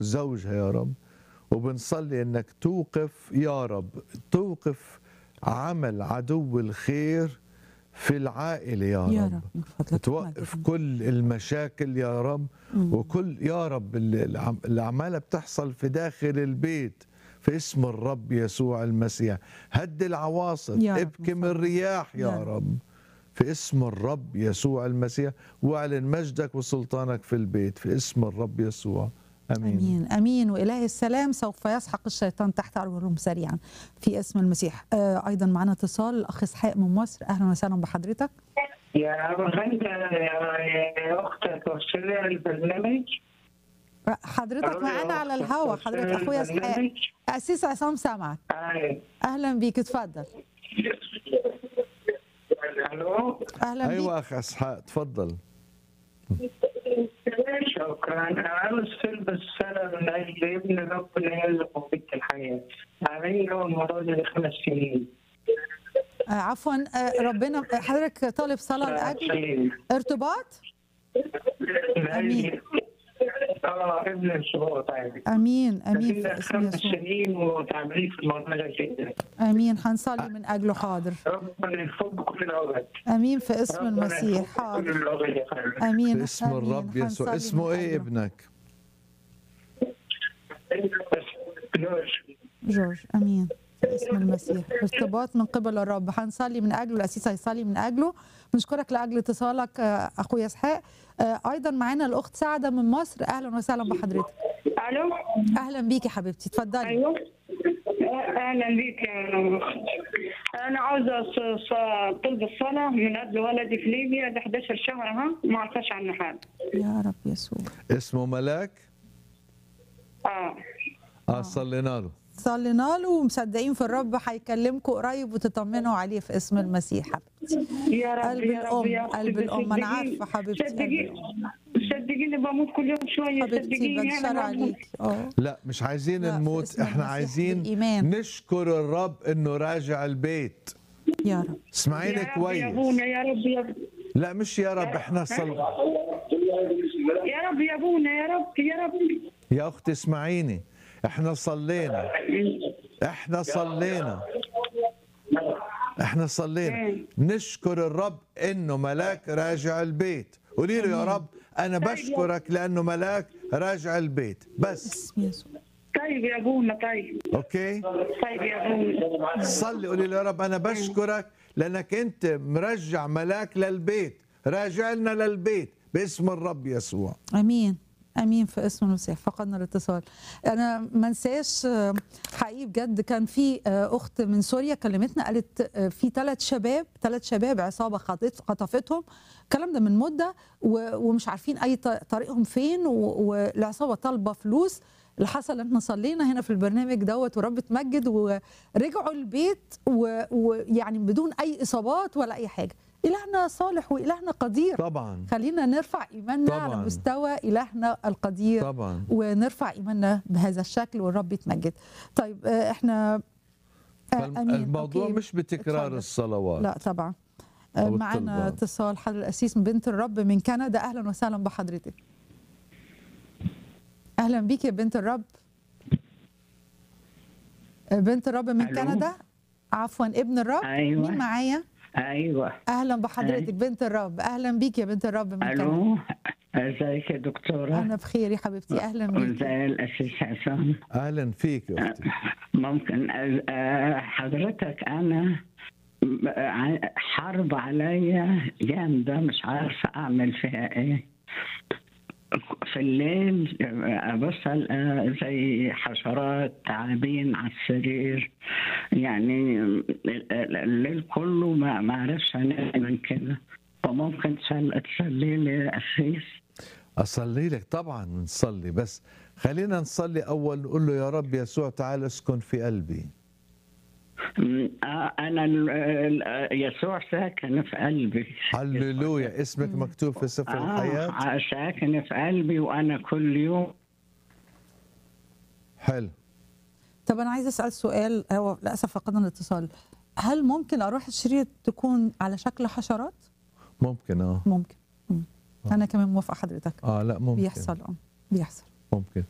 زوجها يا رب وبنصلي انك توقف يا رب توقف عمل عدو الخير في العائله يا, يا رب رب من فضلك توقف مجد. كل المشاكل يا رب مم. وكل يا رب اللي العم- اللي عمالها بتحصل في داخل البيت في اسم الرب يسوع المسيح هد العواصف يا رب ابكم من فضلك. الرياح يا, يا رب. رب في اسم الرب يسوع المسيح واعلن مجدك وسلطانك في البيت في اسم الرب يسوع امين, امين امين واله السلام سوف يسحق الشيطان تحت ارجلهم سريعا في اسم المسيح آه ايضا معنا اتصال الاخ اسحاق من مصر اهلا وسهلا بحضرتك يا غنى يا أختك توصلي البرنامج حضرتك معانا على الهوا حضرتك اخويا اسحاق اسيس عصام سامعك أي اهلا بيك اتفضل ألو اهلا بيك ايوه اخ اسحاق تفضل شكرا أنا أرسل بالسنة من أجل ابن ربنا يرزقه بيت الحياة عملنا الموضوع ده خمس سنين آه عفوا آه ربنا حضرتك طالب صلاه لاجل سنين ارتباط أمين اه ابن الشهور طيب امين امين لكن في اسم خمس يسوع سنين وتعبير في الموضوع ده جدا امين هنصلي من اجله حاضر ربنا يفك كل الأوقات امين في اسم ربنا المسيح يفك كل حاضر الأوقات يا خير امين في اسم آمين. الرب يسوع هنصلي اسمه من ايه أجله. ابنك جورج امين في اسم المسيح ارتباط من قبل الرب هنصلي من اجله الاسيس هيصلي من اجله بنشكرك لاجل اتصالك آه، اخويا اسحاق آه، ايضا معانا الاخت سعده من مصر اهلا وسهلا بحضرتك الو اهلا بيكي حبيبتي اتفضلي ايوه اهلا بيك يا اخت انا عاوزه ص- ص- طلب الصلاه من اجل ولدي في ليبيا ده 11 شهر ها ما عرفش عنه حاجه يا رب يسوع اسمه ملاك اه اه صلينا له صلينا له ومصدقين في الرب هيكلمكم قريب وتطمنوا عليه في اسم المسيح حبيبتي يا رب قلب يا رب يا الام أختي، قلب الام انا صدقيني- عارفه حبيبتي قلب صدقيني الام صدقيني بموت كل يوم شويه حبيبتي صدقيني بنشر انا بموت. عليك اه لا مش عايزين لا، في نموت اسم احنا المسيح عايزين بالإيمان. نشكر الرب انه راجع البيت يا رب اسمعيني يا رب يا كويس ابونا يا رب يا لا مش يا رب احنا صل... يا رب يا ابونا يا رب يا رب يا اختي اسمعيني احنا صلينا احنا صلينا احنا صلينا نشكر الرب انه ملاك راجع البيت قولي له يا رب انا بشكرك لانه ملاك راجع البيت بس اسم يسوع طيب يا ابونا طيب اوكي طيب يا ابونا صلي قولي له يا رب انا بشكرك لانك انت مرجع ملاك للبيت راجع لنا للبيت باسم الرب يسوع امين امين في اسم المسيح فقدنا الاتصال انا ما انساش آه، حقيقي بجد كان في آه، اخت من سوريا كلمتنا قالت آه، في ثلاث شباب ثلاث شباب عصابه خطف- خطفتهم الكلام ده من مده و- ومش عارفين اي ط- طريقهم فين و- والعصابه طالبه فلوس اللي حصل احنا صلينا هنا في البرنامج دوت ورب تمجد ورجعوا البيت و- ويعني بدون اي اصابات ولا اي حاجه الهنا صالح والهنا قدير طبعا خلينا نرفع ايماننا على طبعاً. مستوى الهنا القدير طبعا ونرفع ايماننا بهذا الشكل والرب يتمجد طيب آه، احنا آه، امين الموضوع أوكي. مش بتكرار اتفضل. الصلوات لا طبعا آه، أو معانا الطلبات. اتصال حضر الاسيس من بنت الرب من كندا اهلا وسهلا بحضرتك اهلا بيك يا بنت الرب آه، بنت الرب من ألو؟ كندا عفوا ابن الرب أيوة. مين معايا ايوه اهلا بحضرتك بنت الرب اهلا بيك يا بنت الرب من كندا الو ازيك يا دكتوره انا بخير يا حبيبتي اهلا بيك وازاي الاسيس حسام اهلا فيك يا اختي ممكن أ- أ- حضرتك انا م- ع- حرب عليا جامده مش عارفه اعمل فيها ايه في الليل ابص ألاقي زي حشرات تعابين على السرير يعني الليل كله ما ما اعرفش انام من كده فممكن تسل- تصلي لي يا اسيس اصلي لك طبعا نصلي بس خلينا نصلي اول نقول له يا رب يسوع تعال اسكن في قلبي آه، انا ال- ال- يسوع ساكن في قلبي هللويا اسمك مكتوب في سفر الحياه آه ساكن في قلبي وانا كل يوم حلو طب انا عايزه اسال سؤال هو للاسف فقدنا الاتصال هل ممكن اروح الشريط تكون على شكل حشرات ممكن اه ممكن مم. انا كمان موافقه حضرتك اه لا ممكن بيحصل اه بيحصل ممكن